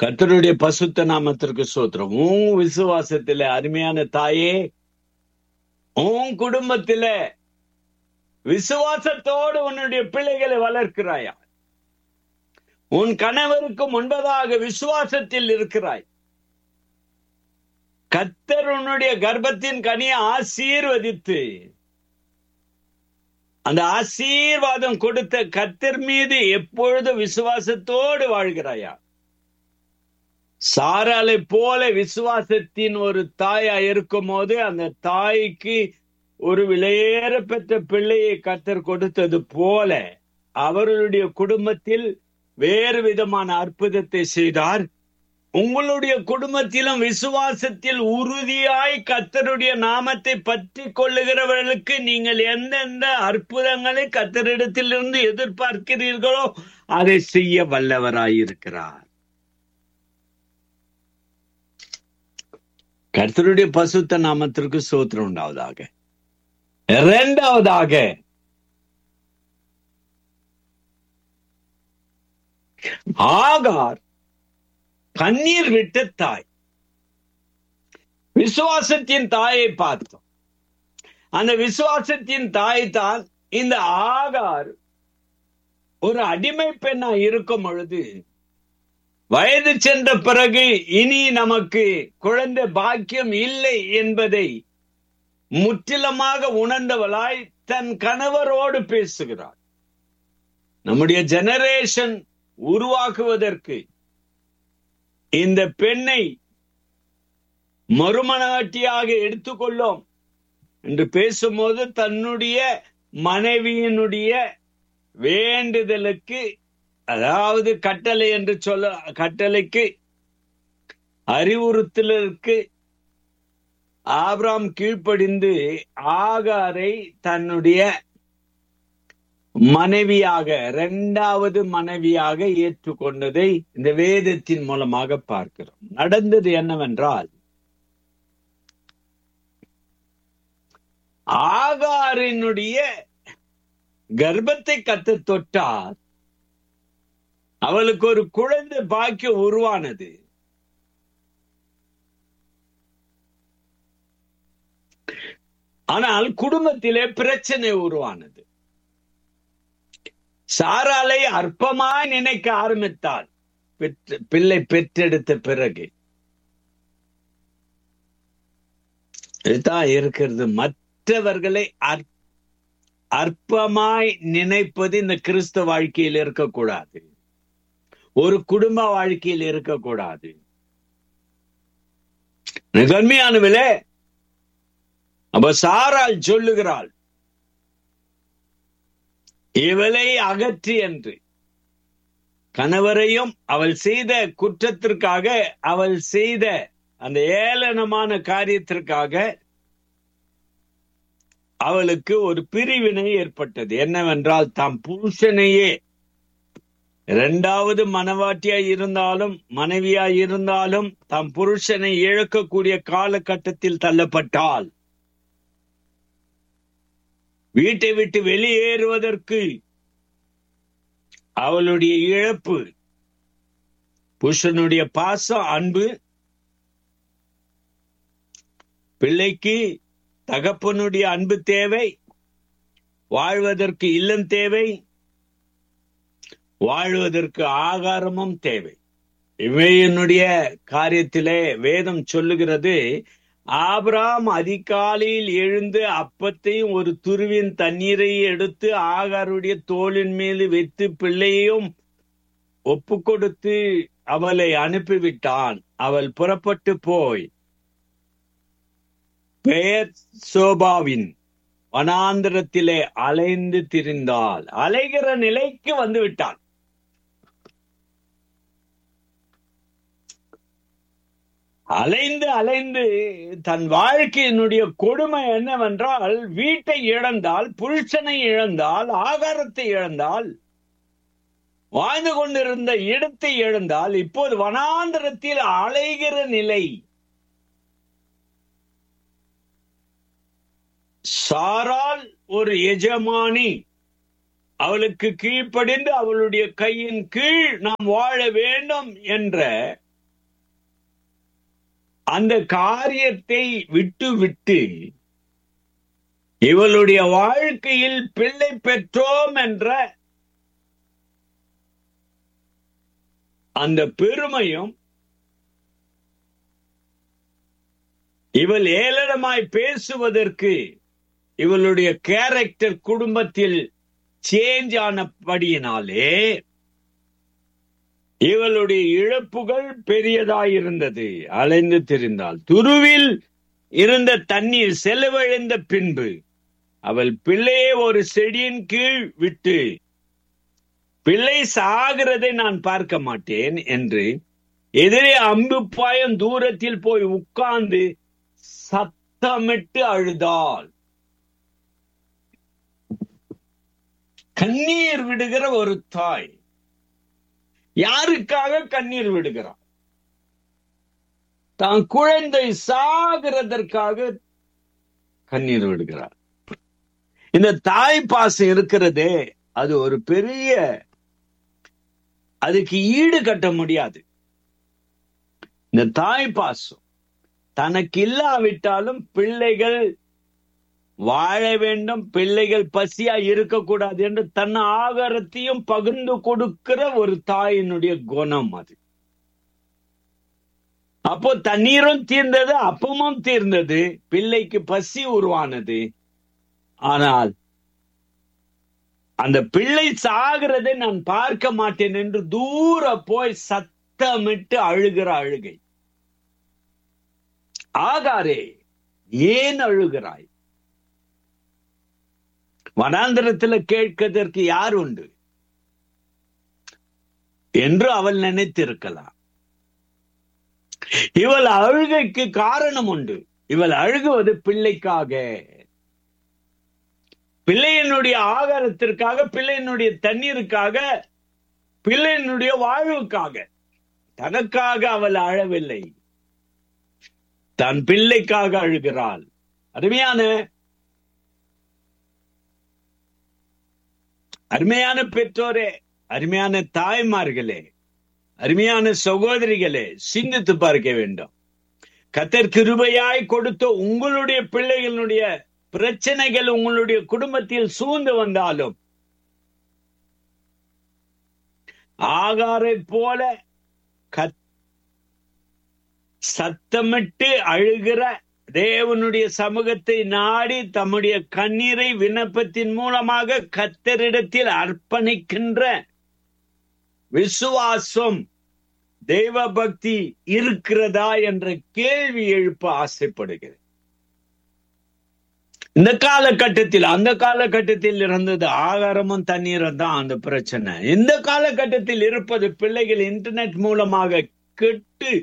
கர்த்தருடைய பசுத்த நாமத்திற்கு சோத்திரம் உன் விசுவாசத்தில அருமையான தாயே உன் குடும்பத்தில விசுவாசத்தோடு உன்னுடைய பிள்ளைகளை வளர்க்கிறாயா உன் கணவருக்கு முன்பதாக விசுவாசத்தில் இருக்கிறாய் கத்தர் உன்னுடைய கர்ப்பத்தின் கனியை ஆசீர்வதித்து அந்த ஆசீர்வாதம் கொடுத்த கத்தர் மீது எப்பொழுது விசுவாசத்தோடு வாழ்கிறாயா சாராலை போல விசுவாசத்தின் ஒரு தாயா இருக்கும் போது அந்த தாய்க்கு ஒரு விலையேற பெற்ற பிள்ளையை கத்தர் கொடுத்தது போல அவர்களுடைய குடும்பத்தில் வேறு விதமான அற்புதத்தை செய்தார் உங்களுடைய குடும்பத்திலும் விசுவாசத்தில் உறுதியாய் கத்தருடைய நாமத்தை பற்றி கொள்ளுகிறவர்களுக்கு நீங்கள் எந்தெந்த அற்புதங்களை கத்தரிடத்திலிருந்து எதிர்பார்க்கிறீர்களோ அதை செய்ய வல்லவராயிருக்கிறார் கர்த்தருடைய பசுத்த நாமத்திற்கு சோத்திரம் உண்டாவதாக இரண்டாவதாக ஆகார் கண்ணீர் விட்ட தாய் விசுவாசத்தின் தாயை பார்த்தோம் அந்த விசுவாசத்தின் தாய் தான் இந்த ஆகார் ஒரு அடிமை பெண்ணா இருக்கும் பொழுது வயது சென்ற பிறகு இனி நமக்கு குழந்தை பாக்கியம் இல்லை என்பதை முற்றிலுமாக உணர்ந்தவளாய் தன் கணவரோடு பேசுகிறார் நம்முடைய ஜெனரேஷன் உருவாக்குவதற்கு இந்த பெண்ணை மறுமணாட்டியாக எடுத்துக்கொள்ளோம் என்று பேசும்போது தன்னுடைய மனைவியினுடைய வேண்டுதலுக்கு அதாவது கட்டளை என்று சொல்ல கட்டளைக்கு அறிவுறுத்தலுக்கு ஆபிராம் கீழ்ப்படிந்து ஆகாரை தன்னுடைய மனைவியாக இரண்டாவது மனைவியாக ஏற்றுக்கொண்டதை இந்த வேதத்தின் மூலமாக பார்க்கிறோம் நடந்தது என்னவென்றால் ஆகாரினுடைய கர்ப்பத்தை கத்து தொட்டார் அவளுக்கு ஒரு குழந்தை பாக்கியம் உருவானது ஆனால் குடும்பத்திலே பிரச்சனை உருவானது சாராலை அற்பமாய் நினைக்க ஆரம்பித்தாள் பெற்று பிள்ளை பெற்றெடுத்த பிறகு இதுதான் இருக்கிறது மற்றவர்களை அற்- அற்பமாய் நினைப்பது இந்த கிறிஸ்தவ வாழ்க்கையில் இருக்கக்கூடாது ஒரு குடும்ப வாழ்க்கையில் இருக்கக்கூடாது கண்மையானவிலே அப்ப சாராள் சொல்லுகிறாள் இவளை அகற்றி என்று கணவரையும் அவள் செய்த குற்றத்திற்காக அவள் செய்த அந்த ஏளனமான காரியத்திற்காக அவளுக்கு ஒரு பிரிவினை ஏற்பட்டது என்னவென்றால் தாம் புருஷனையே இரண்டாவது மனவாட்டியாய் இருந்தாலும் மனைவியாய் இருந்தாலும் தாம் புருஷனை இழக்கக்கூடிய காலகட்டத்தில் தள்ளப்பட்டால் வீட்டை விட்டு வெளியேறுவதற்கு அவளுடைய இழப்பு புருஷனுடைய பாசம் அன்பு பிள்ளைக்கு தகப்பனுடைய அன்பு தேவை வாழ்வதற்கு இல்லம் தேவை வாழ்வதற்கு ஆகாரமும் தேவை இவையினுடைய காரியத்திலே வேதம் சொல்லுகிறது ஆபிராம் அதிகாலையில் எழுந்து அப்பத்தையும் ஒரு துருவின் தண்ணீரை எடுத்து ஆகாருடைய தோளின் மீது வைத்து பிள்ளையையும் ஒப்பு கொடுத்து அவளை அனுப்பிவிட்டான் அவள் புறப்பட்டு போய் பெயர் சோபாவின் வனாந்திரத்திலே அலைந்து திரிந்தாள் அலைகிற நிலைக்கு வந்து விட்டாள் அலைந்து அலைந்து தன் வாழ்க்கையினுடைய கொடுமை என்னவென்றால் வீட்டை இழந்தால் புருஷனை இழந்தால் ஆகாரத்தை இழந்தால் வாழ்ந்து கொண்டிருந்த இடத்தை இழந்தால் இப்போது வனாந்திரத்தில் அலைகிற நிலை சாரால் ஒரு எஜமானி அவளுக்கு கீழ்ப்படிந்து அவளுடைய கையின் கீழ் நாம் வாழ வேண்டும் என்ற அந்த காரியத்தை விட்டு விட்டு இவளுடைய வாழ்க்கையில் பிள்ளை பெற்றோம் என்ற அந்த பெருமையும் இவள் ஏளனமாய் பேசுவதற்கு இவளுடைய கேரக்டர் குடும்பத்தில் சேஞ்ச் ஆனபடியினாலே இவளுடைய இழப்புகள் பெரியதாயிருந்தது அலைந்து திரிந்தாள் துருவில் இருந்த தண்ணீர் செலவழிந்த பின்பு அவள் பிள்ளையை ஒரு செடியின் கீழ் விட்டு பிள்ளை சாகிறதை நான் பார்க்க மாட்டேன் என்று எதிரே அம்பு பாயம் தூரத்தில் போய் உட்கார்ந்து சத்தமிட்டு அழுதாள் கண்ணீர் விடுகிற ஒரு தாய் யாருக்காக கண்ணீர் விடுகிறார் தான் குழந்தை சாகிறதற்காக கண்ணீர் விடுகிறார் இந்த தாய் பாசம் இருக்கிறதே அது ஒரு பெரிய அதுக்கு ஈடு கட்ட முடியாது இந்த தாய் பாசம் தனக்கு இல்லாவிட்டாலும் பிள்ளைகள் வாழ வேண்டும் பிள்ளைகள் பசியா இருக்கக்கூடாது என்று தன் ஆகாரத்தையும் பகிர்ந்து கொடுக்கிற ஒரு தாயினுடைய குணம் அது அப்போ தண்ணீரும் தீர்ந்தது அப்பமும் தீர்ந்தது பிள்ளைக்கு பசி உருவானது ஆனால் அந்த பிள்ளை சாகிறதை நான் பார்க்க மாட்டேன் என்று தூர போய் சத்தமிட்டு அழுகிற அழுகை ஆகாரே ஏன் அழுகிறாய் வனாந்திரத்துல கேட்கதற்கு யார் உண்டு என்று அவள் நினைத்திருக்கலாம் இவள் அழுகைக்கு காரணம் உண்டு இவள் அழுகுவது பிள்ளைக்காக பிள்ளையினுடைய ஆகாரத்திற்காக பிள்ளையினுடைய தண்ணீருக்காக பிள்ளையினுடைய வாழ்வுக்காக தனக்காக அவள் அழவில்லை தன் பிள்ளைக்காக அழுகிறாள் அருமையான அருமையான பெற்றோரே அருமையான தாய்மார்களே அருமையான சகோதரிகளே சிந்தித்து பார்க்க வேண்டும் கத்தர் கிருபையாய் கொடுத்த உங்களுடைய பிள்ளைகளுடைய பிரச்சனைகள் உங்களுடைய குடும்பத்தில் சூழ்ந்து வந்தாலும் ஆகாரை போல கத் சத்தமிட்டு அழுகிற தேவனுடைய சமூகத்தை நாடி தம்முடைய கண்ணீரை விண்ணப்பத்தின் மூலமாக கத்தரிடத்தில் அர்ப்பணிக்கின்ற விசுவாசம் தெய்வ பக்தி இருக்கிறதா என்ற கேள்வி எழுப்ப ஆசைப்படுகிறேன் இந்த காலகட்டத்தில் அந்த காலகட்டத்தில் இருந்தது ஆகாரமும் தண்ணீரும் தான் அந்த பிரச்சனை இந்த காலகட்டத்தில் இருப்பது பிள்ளைகள் இன்டர்நெட் மூலமாக கெட்டு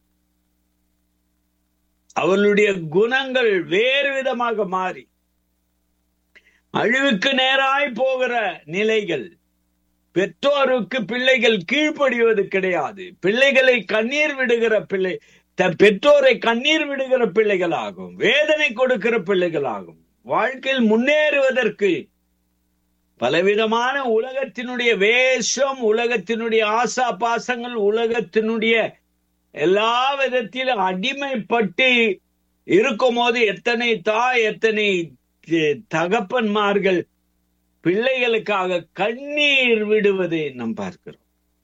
அவர்களுடைய குணங்கள் வேறு விதமாக மாறி அழிவுக்கு நேராய் போகிற நிலைகள் பெற்றோருக்கு பிள்ளைகள் கீழ்ப்படிவது கிடையாது பிள்ளைகளை கண்ணீர் விடுகிற பிள்ளை பெற்றோரை கண்ணீர் விடுகிற பிள்ளைகளாகும் வேதனை கொடுக்கிற பிள்ளைகளாகும் வாழ்க்கையில் முன்னேறுவதற்கு பலவிதமான உலகத்தினுடைய வேஷம் உலகத்தினுடைய ஆசா பாசங்கள் உலகத்தினுடைய எல்லா விதத்திலும் அடிமைப்பட்டு இருக்கும் போது எத்தனை தாய் எத்தனை தகப்பன்மார்கள் பிள்ளைகளுக்காக கண்ணீர் விடுவதை நாம் பார்க்கிறோம்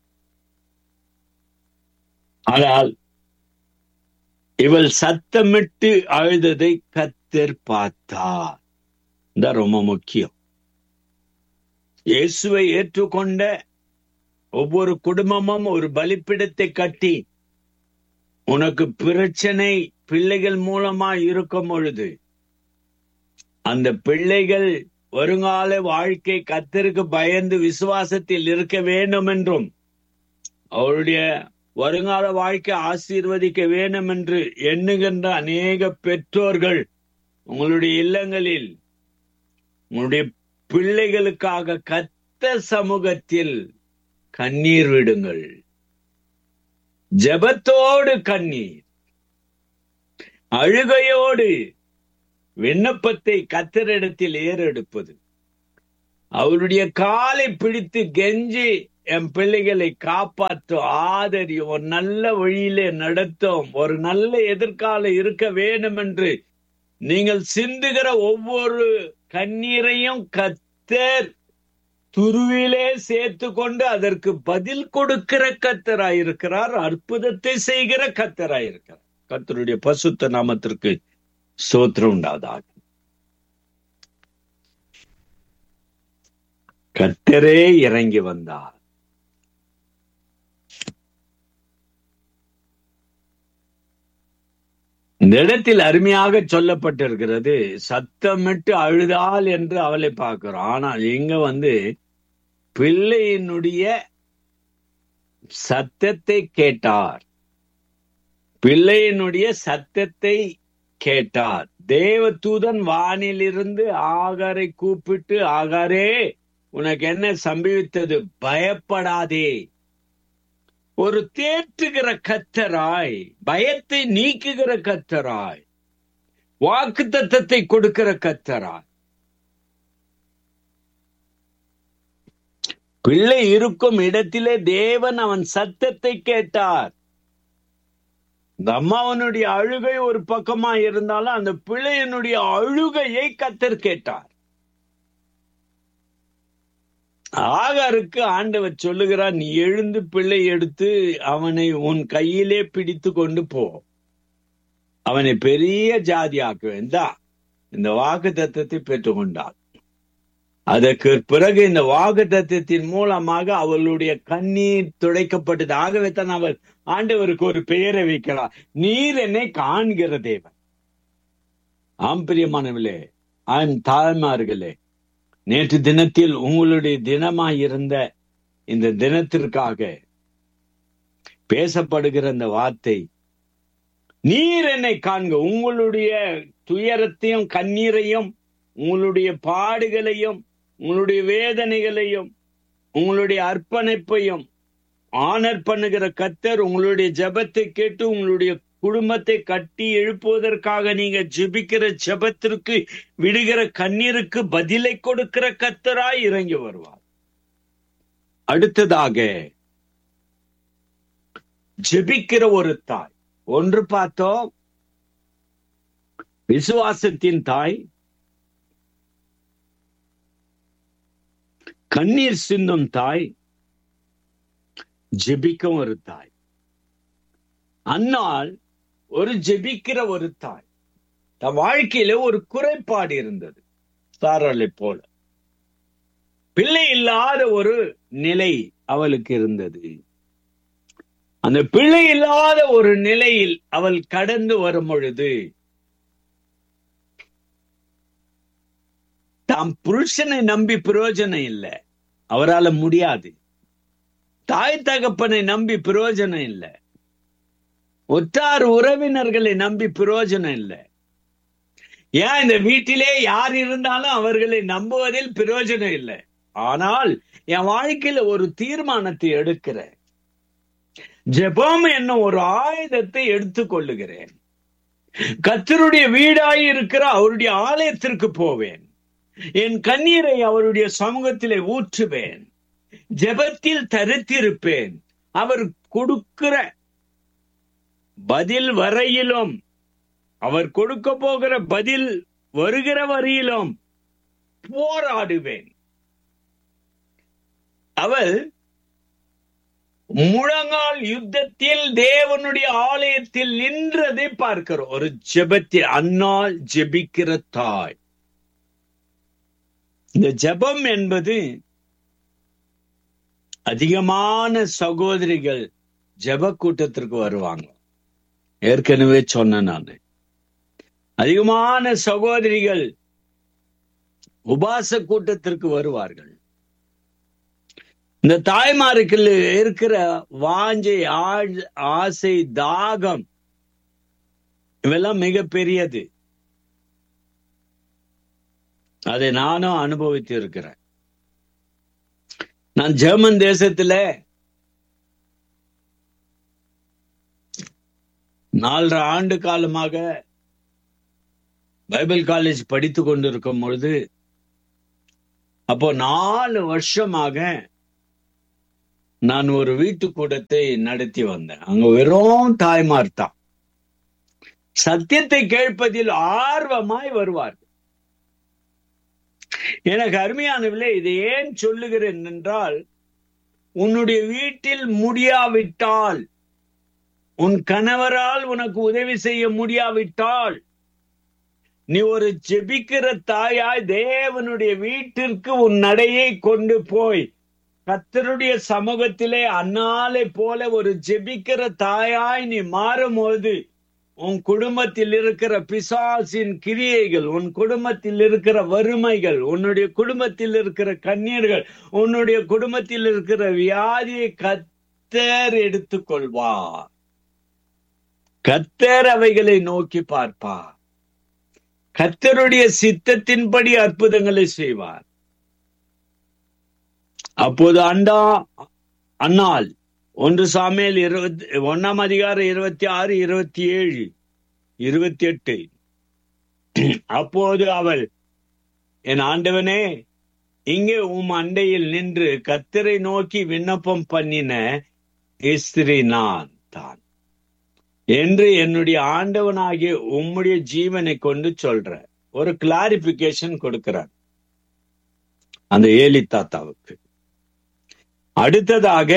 ஆனால் இவள் சத்தமிட்டு அழுததை கத்தர் பார்த்தார் தான் ரொம்ப முக்கியம் இயேசுவை ஏற்றுக்கொண்ட ஒவ்வொரு குடும்பமும் ஒரு பலிப்பிடத்தை கட்டி உனக்கு பிரச்சனை பிள்ளைகள் மூலமா இருக்கும் பொழுது அந்த பிள்ளைகள் வருங்கால வாழ்க்கை கத்தருக்கு பயந்து விசுவாசத்தில் இருக்க வேண்டும் என்றும் அவருடைய வருங்கால வாழ்க்கை ஆசீர்வதிக்க வேண்டும் என்று எண்ணுகின்ற அநேக பெற்றோர்கள் உங்களுடைய இல்லங்களில் உங்களுடைய பிள்ளைகளுக்காக கத்த சமூகத்தில் கண்ணீர் விடுங்கள் ஜபத்தோடு கண்ணீர் அழுகையோடு விண்ணப்பத்தை கத்தரிடத்தில் ஏறெடுப்பது அவருடைய காலை பிடித்து கெஞ்சி என் பிள்ளைகளை காப்பாற்றும் ஆதரியும் ஒரு நல்ல வழியிலே நடத்தும் ஒரு நல்ல எதிர்காலம் இருக்க வேண்டும் என்று நீங்கள் சிந்துகிற ஒவ்வொரு கண்ணீரையும் கத்தர் துருவிலே சேர்த்து கொண்டு அதற்கு பதில் கொடுக்கிற கத்தராயிருக்கிறார் அற்புதத்தை செய்கிற கத்தராயிருக்கிறார் கத்தருடைய பசுத்த நாமத்திற்கு சோத்திரம் உண்டாதாக கத்தரே இறங்கி வந்தார் இந்த இடத்தில் அருமையாக சொல்லப்பட்டிருக்கிறது சத்தமிட்டு அழுதால் என்று அவளை பார்க்கிறோம் ஆனால் இங்க வந்து பிள்ளையினுடைய சத்தத்தை கேட்டார் பிள்ளையினுடைய சத்தத்தை கேட்டார் தேவதூதன் வானிலிருந்து ஆகாரை கூப்பிட்டு ஆகாரே உனக்கு என்ன சம்பவித்தது பயப்படாதே ஒரு தேற்றுகிற கத்தராய் பயத்தை நீக்குகிற கத்தராய் வாக்கு தத்தத்தை கொடுக்கிற கத்தராய் பிள்ளை இருக்கும் இடத்திலே தேவன் அவன் சத்தத்தை கேட்டார் இந்த அம்மாவனுடைய அழுகை ஒரு பக்கமா இருந்தாலும் அந்த பிள்ளையனுடைய அழுகையை கத்தர் கேட்டார் ஆகாருக்கு ஆண்டவர் சொல்லுகிறார் நீ எழுந்து பிள்ளை எடுத்து அவனை உன் கையிலே பிடித்து கொண்டு போ அவனை பெரிய ஜாதி ஆக்குவேன் தா இந்த வாக்கு தத்தத்தை பெற்றுக்கொண்டாள் அதற்கு பிறகு இந்த வாக்கு தத்தத்தின் மூலமாக அவளுடைய கண்ணீர் துடைக்கப்பட்டது ஆகவே தான் அவர் ஆண்டவருக்கு ஒரு பெயரை வைக்கிறார் நீர் என்னை காண்கிற தேவன் ஆம் பிரியமானவர்களே ஆம் தாய்மார்களே நேற்று தினத்தில் உங்களுடைய தினமாயிருந்த இந்த தினத்திற்காக பேசப்படுகிற இந்த வார்த்தை நீர் என்னை காண்க உங்களுடைய துயரத்தையும் கண்ணீரையும் உங்களுடைய பாடுகளையும் உங்களுடைய வேதனைகளையும் உங்களுடைய அர்ப்பணிப்பையும் ஆனர் பண்ணுகிற கத்தர் உங்களுடைய ஜெபத்தை கேட்டு உங்களுடைய குடும்பத்தை கட்டி எழுப்புவதற்காக நீங்க ஜெபிக்கிற ஜெபத்திற்கு விடுகிற கண்ணீருக்கு பதிலை கொடுக்கிற கத்தராய் இறங்கி வருவார் அடுத்ததாக ஜெபிக்கிற ஒரு தாய் ஒன்று பார்த்தோம் விசுவாசத்தின் தாய் கண்ணீர் சிந்தும் தாய் ஜெபிக்கும் ஒரு தாய் அன்னால் ஒரு ஜெபிக்கிற ஒரு தாய் தன் வாழ்க்கையில ஒரு குறைபாடு இருந்தது சாரலை போல பிள்ளை இல்லாத ஒரு நிலை அவளுக்கு இருந்தது அந்த பிள்ளை இல்லாத ஒரு நிலையில் அவள் கடந்து வரும் பொழுது தாம் புருஷனை நம்பி பிரயோஜனம் இல்லை அவரால முடியாது தாய் தகப்பனை நம்பி பிரயோஜனம் இல்லை ஒற்றார் உறவினர்களை நம்பி பிரயோஜனம் இல்லை ஏன் இந்த வீட்டிலே யார் இருந்தாலும் அவர்களை நம்புவதில் பிரயோஜனம் இல்லை ஆனால் என் வாழ்க்கையில ஒரு தீர்மானத்தை எடுக்கிறேன் ஜெபம் என்னும் ஒரு ஆயுதத்தை எடுத்துக் கொள்ளுகிறேன் கத்தருடைய வீடாய் இருக்கிற அவருடைய ஆலயத்திற்கு போவேன் என் கண்ணீரை அவருடைய சமூகத்திலே ஊற்றுவேன் ஜெபத்தில் தரித்திருப்பேன் அவர் கொடுக்கிற பதில் வரையிலும் அவர் கொடுக்க போகிற பதில் வருகிற வரையிலும் போராடுவேன் அவள் முழங்கால் யுத்தத்தில் தேவனுடைய ஆலயத்தில் நின்றதை பார்க்கிறோம் ஒரு ஜெபத்தில் அன்னால் ஜெபிக்கிற தாய் இந்த ஜெபம் என்பது அதிகமான சகோதரிகள் ஜெப கூட்டத்திற்கு வருவாங்க ஏற்கனவே சொன்னேன் நான் அதிகமான சகோதரிகள் உபாச கூட்டத்திற்கு வருவார்கள் இந்த தாய்மாருக்கு இருக்கிற வாஞ்சை ஆழ்- ஆசை தாகம் இவெல்லாம் மிக பெரியது அதை நானும் அனுபவித்து இருக்கிறேன் நான் ஜெர்மன் தேசத்துல நாலரை ஆண்டு காலமாக பைபிள் காலேஜ் படித்து கொண்டிருக்கும் பொழுது அப்போ நாலு வருஷமாக நான் ஒரு வீட்டு கூடத்தை நடத்தி வந்தேன் அங்க வெறும் தாய்மார் தான் சத்தியத்தை கேட்பதில் ஆர்வமாய் வருவார்கள் எனக்கு அருமையானவில்லை இதை ஏன் சொல்லுகிறேன் என்றால் உன்னுடைய வீட்டில் முடியாவிட்டால் உன் கணவரால் உனக்கு உதவி செய்ய முடியாவிட்டால் நீ ஒரு ஜெபிக்கிற தாயாய் தேவனுடைய வீட்டிற்கு உன் நடையை கொண்டு போய் கத்தருடைய சமூகத்திலே அன்னாலை போல ஒரு ஜெபிக்கிற தாயாய் நீ மாறும்போது உன் குடும்பத்தில் இருக்கிற பிசாசின் கிரியைகள் உன் குடும்பத்தில் இருக்கிற வறுமைகள் உன்னுடைய குடும்பத்தில் இருக்கிற கண்ணீர்கள் உன்னுடைய குடும்பத்தில் இருக்கிற வியாதியை கத்தர் எடுத்துக்கொள்வார் கத்தர் அவைகளை நோக்கி பார்ப்பார் கத்தருடைய சித்தத்தின்படி அற்புதங்களை செய்வார் அப்போது அண்டா அண்ணால் ஒன்று சாமியல் இருபத்தி ஒன்னாம் அதிகாரம் இருபத்தி ஆறு இருபத்தி ஏழு இருபத்தி எட்டு அப்போது அவள் என் ஆண்டவனே இங்கே உம் அண்டையில் நின்று கத்தரை நோக்கி விண்ணப்பம் பண்ணின இஸ்திரி நான் தான் என்று என்னுடைய ஆண்டவனாகிய உம்முடைய ஜீவனை கொண்டு சொல்ற ஒரு கிளாரிபிகேஷன் கொடுக்கிறார் அந்த ஏலி தாத்தாவுக்கு அடுத்ததாக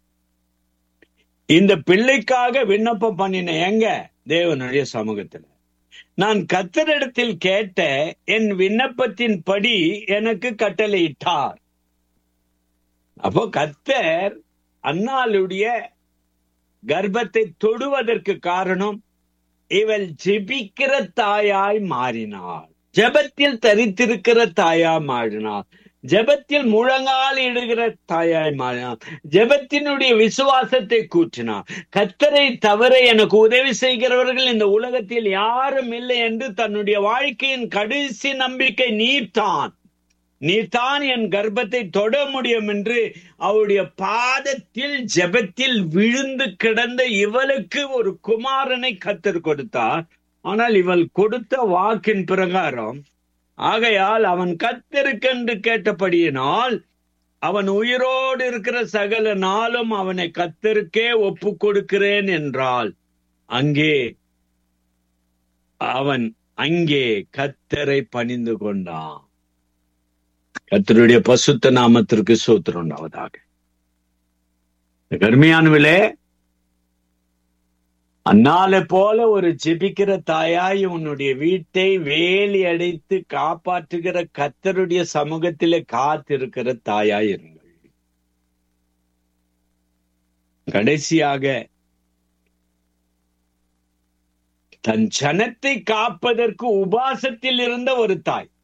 இந்த பிள்ளைக்காக விண்ணப்பம் பண்ணின எங்க தேவனுடைய சமூகத்துல நான் கத்தரிடத்தில் கேட்ட என் விண்ணப்பத்தின் படி எனக்கு கட்டளையிட்டார் அப்போ கத்தர் அன்னாளுடைய கர்ப்பத்தை தொடுவதற்கு காரணம் இவள் ஜெபிக்கிற தாயாய் மாறினாள் ஜெபத்தில் தரித்திருக்கிற தாயாய் மாறினாள் ஜெபத்தில் முழங்கால் இடுகிற தாயாய் மாறினாள் ஜெபத்தினுடைய விசுவாசத்தை கூற்றினார் கத்தரை தவிர எனக்கு உதவி செய்கிறவர்கள் இந்த உலகத்தில் யாரும் இல்லை என்று தன்னுடைய வாழ்க்கையின் கடைசி நம்பிக்கை நீர்தான் நீர்தான் என் கர்ப்பத்தை தொட முடியும் என்று அவருடைய பாதத்தில் ஜெபத்தில் விழுந்து கிடந்த இவளுக்கு ஒரு குமாரனை கத்தர் கொடுத்தார் ஆனால் இவள் கொடுத்த வாக்கின் பிரகாரம் ஆகையால் அவன் கத்தருக்கென்று கேட்டபடியினால் அவன் உயிரோடு இருக்கிற சகல நாளும் அவனை கத்தருக்கே ஒப்பு கொடுக்கிறேன் என்றால் அங்கே அவன் அங்கே கத்தரை பணிந்து கொண்டான் கத்தருடைய பசுத்த நாமத்திற்கு சூத்திரம் உண்டாவதாக கருமையானவிலே அன்னால போல ஒரு ஜெபிக்கிற தாயாய் உன்னுடைய வீட்டை வேலி அடைத்து காப்பாற்றுகிற கத்தருடைய சமூகத்திலே காத்திருக்கிற தாயாய் இருங்கள் கடைசியாக தன் ஜனத்தை காப்பதற்கு உபாசத்தில் இருந்த ஒரு தாய்